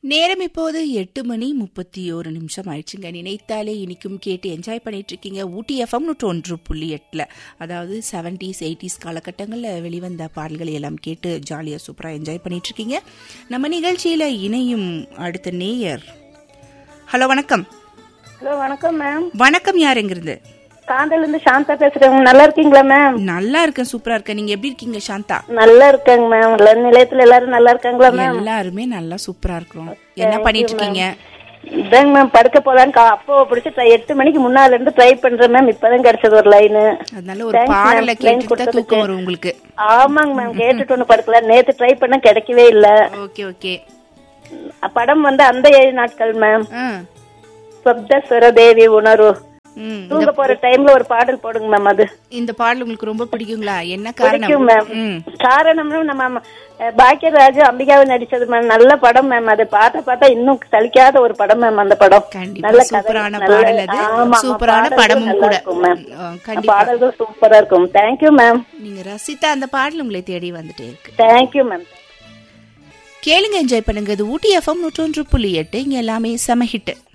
நேரம் இப்போது எட்டு மணி முப்பத்தி ஒரு நிமிஷம் ஆயிடுச்சுங்க நினைத்தாலே இனிக்கும் கேட்டு என்ஜாய் பண்ணிட்டு இருக்கீங்க ஊட்டி எஃப்எம் நூற்று ஒன்று புள்ளி எட்டில் அதாவது செவன்டீஸ் எயிட்டிஸ் காலகட்டங்களில் வெளிவந்த பாடல்களை எல்லாம் கேட்டு ஜாலியாக சூப்பராக என்ஜாய் பண்ணிட்டு இருக்கீங்க நம்ம நிகழ்ச்சியில் இணையும் அடுத்த நேயர் ஹலோ வணக்கம் ஹலோ வணக்கம் மேம் வணக்கம் யாருங்கிறது காந்தல இருந்து சாந்தா பேசுறேங்க நல்லா இருக்கீங்களா மேம் நல்லா இருக்கேன் சூப்பரா இருக்கேன் நீங்க எப்படி இருக்கீங்க சாந்தா நல்லா இருக்கேங்க மேம் எல்லா நிலையத்துல எல்லாரும் நல்லா இருக்காங்களா மேம் எல்லாருமே நல்லா சூப்பரா இருக்கிறோம் என்ன பண்ணிட்டு இருக்கீங்க இதாங்க மேம் படுக்க போலான்னு கா- அப்போ பிடிச்சி try- எட்டு மணிக்கு முன்னால இருந்து ட்ரை பண்றேன் மேம் இப்பதான் கிடைச்சது ஒரு லைனு அதனால ஒரு Thanks, பாடலை ma'am. Line கேட்டுட்டு தான் கொடுத்ததுக்கு. தூக்கம் வரும் உங்களுக்கு ஆமாங்க மேம் கேட்டுட்டு ஒண்ணு படுக்கல நேத்து ட்ரை பண்ண கிடைக்கவே இல்ல ஓகே ஓகே படம் வந்து அந்த ஏழு நாட்கள் மேம் ஆ சப்தஸ்வர தேவி உணர்வு ம் தூங்க போற டைம்ல ஒரு பாடல் போடுங்க மேம் அது இந்த பாடல் உங்களுக்கு ரொம்ப பிடிக்குங்களா என்ன காரணம் பிடிக்கும் மேம் ம் காரணம் நம்ம அஹ், பாக்கியராஜ் அம்பிகாவை நடிச்சது மேம் நல்ல படம் மேம் அது பார்த்த பார்த்தா இன்னும் சலிக்காத ஒரு படம் மேம் அந்த படம் கண்டிப்பா நல்ல கதை, சூப்பரான நல்ல- பாடல் அது ஆமா, ஆமா, சூப்பரான பாடல்கள் படமும் நல்லா கூட இருக்கும் மேம். ஆ, கண்டிப்பா பாடல்கள் சூப்பரா இருக்கும் தேங்க்யூ மேம் நீங்க ரசித்த அந்த பாடல் உங்களை தேடி வந்துட்டே இருக்கு தேங்க்யூ மேம் கேளுங்க என்ஜாய் பண்ணுங்க இது ஊட்டி எஃப்எம் நூற்றொன்று புள்ளி எட்டு இங்க எல்லாமே செம ஹிட்